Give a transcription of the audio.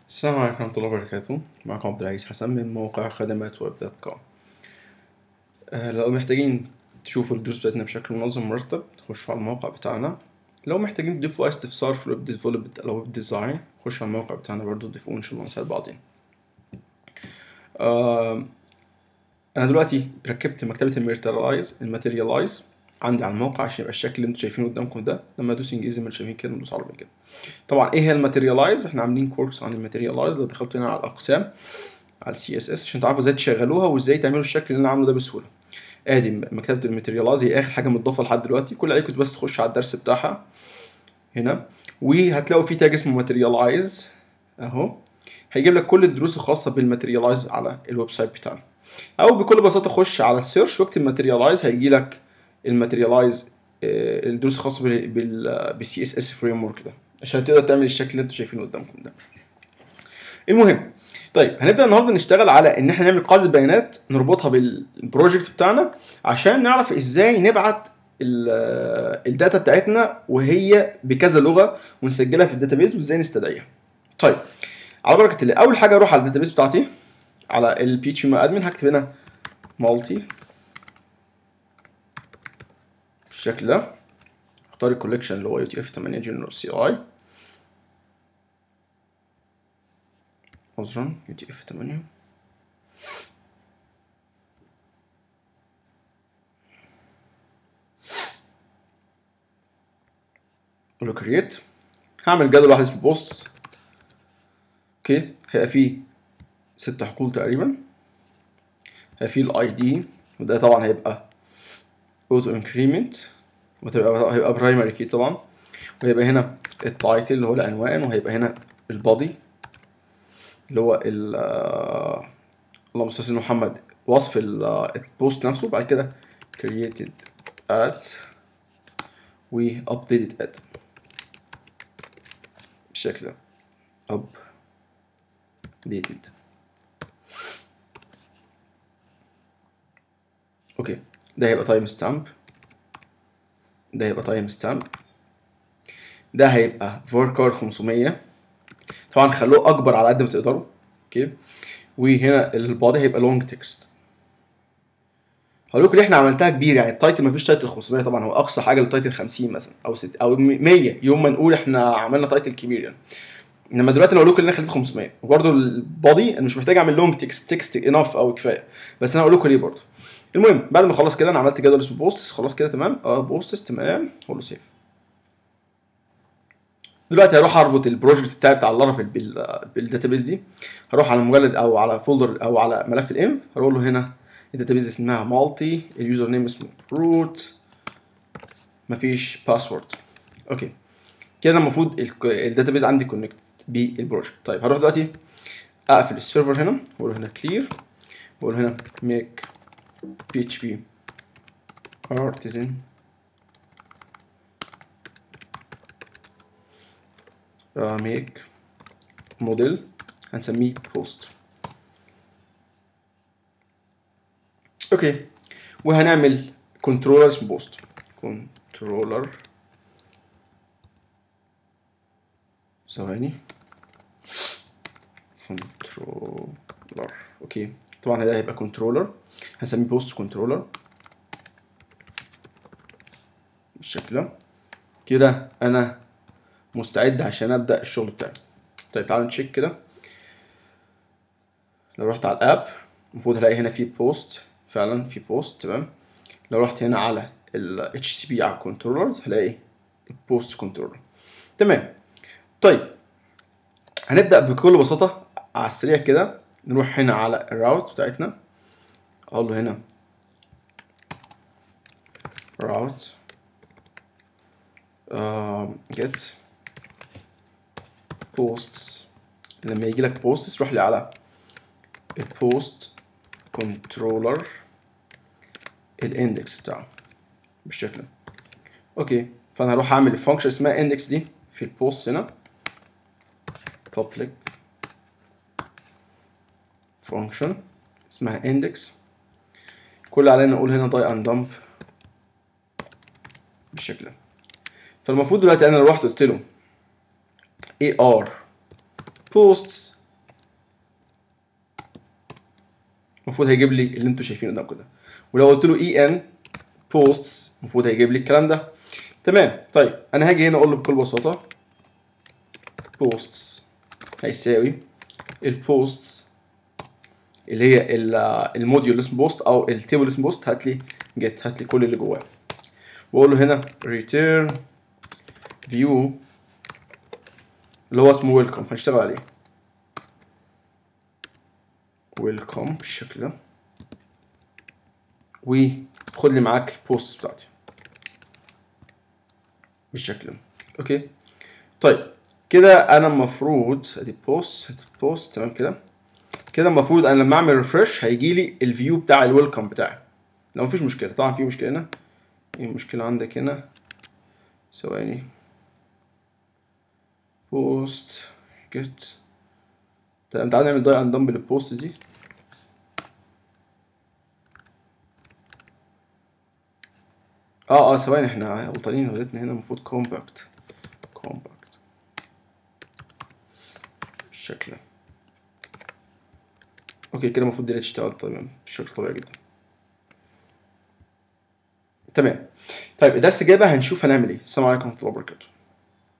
السلام عليكم ورحمة الله وبركاته معكم عبد العزيز حسن من موقع خدمات ويب دوت كوم آه، لو محتاجين تشوفوا الدروس بتاعتنا بشكل منظم مرتب تخشوا على الموقع بتاعنا لو محتاجين تضيفوا أي استفسار في الويب ديفلوبمنت أو ويب ديزاين خشوا على الموقع بتاعنا برضه تضيفوه إن شاء الله نساعد بعضين آه، أنا دلوقتي ركبت مكتبة الماتيريالايز الماتيريالايز عندي على الموقع عشان يبقى الشكل اللي انتوا شايفينه قدامكم ده لما ادوس انجليزي ما شايفين كده ندوس عربي كده طبعا ايه هي الماتيريالايز احنا عاملين كورس عن الماتيريالايز لو دخلتوا هنا على الاقسام على السي اس اس عشان تعرفوا ازاي تشغلوها وازاي تعملوا الشكل اللي انا عامله ده بسهوله ادي مكتبه الماتيريالايز هي اخر حاجه متضافه لحد دلوقتي كل عليكم بس تخش على الدرس بتاعها هنا وهتلاقوا في تاج اسمه ماتيريالايز اهو هيجيب لك كل الدروس الخاصه بالماتيريالايز على الويب سايت بتاعنا او بكل بساطه خش على السيرش واكتب ماتيريالايز هيجي لك الماتيريالايز الدروس الخاصه بال بالسي اس اس فريم ورك ده عشان تقدر تعمل الشكل اللي انتوا شايفينه قدامكم ده المهم طيب هنبدا النهارده نشتغل على ان احنا نعمل قاعده بيانات نربطها بالبروجكت بتاعنا عشان نعرف ازاي نبعت الداتا بتاعتنا وهي بكذا لغه ونسجلها في الداتابيز وازاي نستدعيها طيب على بركه الله اول حاجه اروح على الداتابيز بتاعتي على البي اتش ادمن هكتب هنا مالتي بالشكل ده اختار الكوليكشن اللي هو يو تي اف 8 جنرال سي اي عذرا يو تي اف 8 اقول له كرييت هعمل جدول واحد اسمه بوست اوكي هيبقى فيه ست حقول تقريبا هيبقى فيه الاي دي وده طبعا هيبقى اوتو انكريمنت وتبقى هيبقى برايمري كي طبعا وهيبقى هنا التايتل اللي هو العنوان وهيبقى هنا البادي اللي هو ال اللهم صل على محمد وصف البوست نفسه بعد كده created at و updated at بالشكل ده updated اوكي ده هيبقى تايم ستامب ده هيبقى تايم ستامب ده هيبقى فوركار 500 طبعا خلوه اكبر على قد ما تقدروا اوكي وهنا البادي هيبقى لونج تكست هقول لكم ليه احنا عملتها كبير يعني التايتل مفيش تايتل 500 طبعا هو اقصى حاجه للتايتل 50 مثلا او ست او 100 يوم ما نقول احنا عملنا تايتل كبير يعني انما دلوقتي انا اقول لكم ان انا خليت 500 وبرده البادي انا مش محتاج اعمل لونج تكست تكست انف او كفايه بس انا هقول لكم ليه برده المهم بعد ما خلاص كده انا عملت جدول اسمه بوستس خلاص كده تمام اه بوستس تمام اقول له سيف دلوقتي هروح اربط البروجكت بتاعي بتاع اللارافيل بالداتابيز دي هروح على مجلد او على فولدر او على ملف الانف هقول له هنا الداتابيز اسمها مالتي اليوزر نيم اسمه روت مفيش باسورد اوكي كده المفروض الداتابيز عندي كونكت بالبروجكت طيب هروح دلوقتي اقفل السيرفر هنا واقول هنا كلير واقول هنا ميك PHP artisan uh, make model هنسميه post اوكي وهنعمل كنترولر اسمه post كنترولر ثواني كنترولر اوكي طبعا ده هيبقى كنترولر هنسميه بوست كنترولر بالشكل ده كده انا مستعد عشان ابدا الشغل بتاعي طيب تعالوا نتشيك كده لو رحت على الاب المفروض هلاقي هنا في بوست فعلا في بوست تمام لو رحت هنا على ال HTTP على الكنترولرز هلاقي البوست كنترولر تمام طيب هنبدا بكل بساطه على السريع كده نروح هنا على الراوت بتاعتنا اقول له هنا route uh, get posts لما يجي لك posts تروح لي على البوست كنترولر الاندكس بتاعه بالشكل ده اوكي فانا هروح اعمل الفانكشن اسمها اندكس دي في البوست هنا public function اسمها index كل علينا نقول هنا die and dump بالشكل ده فالمفروض دلوقتي انا لو رحت قلت له ar posts المفروض هيجيب لي اللي انتوا شايفينه قدامكم ده ولو قلت له اي ان بوستس المفروض هيجيب لي الكلام ده تمام طيب انا هاجي هنا اقول له بكل بساطه بوستس هيساوي البوستس اللي هي ال- الموديول اللي اسمه بوست او التيبل اللي اسمه بوست هات لي جيت هات لي كل اللي جواه واقول له هنا return view اللي هو اسمه ويلكم هنشتغل عليه ويلكم بالشكل ده وخد لي معاك البوست بتاعتي بالشكل ده اوكي طيب كده انا المفروض ادي بوست ادي بوست تمام كده كده المفروض انا لما اعمل ريفرش هيجي لي الفيو بتاع الويلكم بتاعي لو مفيش مشكله طبعا في مشكله هنا ايه المشكله عندك هنا ثواني بوست جيت طيب تعالى نعمل داي اند دمب للبوست دي اه اه ثواني احنا غلطانين غلطنا هنا المفروض كومباكت كومباكت بالشكل ده اوكي كده المفروض دي تشتغل تمام بشكل طبيعي جدا تمام طيب الدرس الجاي بقى هنشوف هنعمل ايه السلام عليكم ورحمه الله وبركاته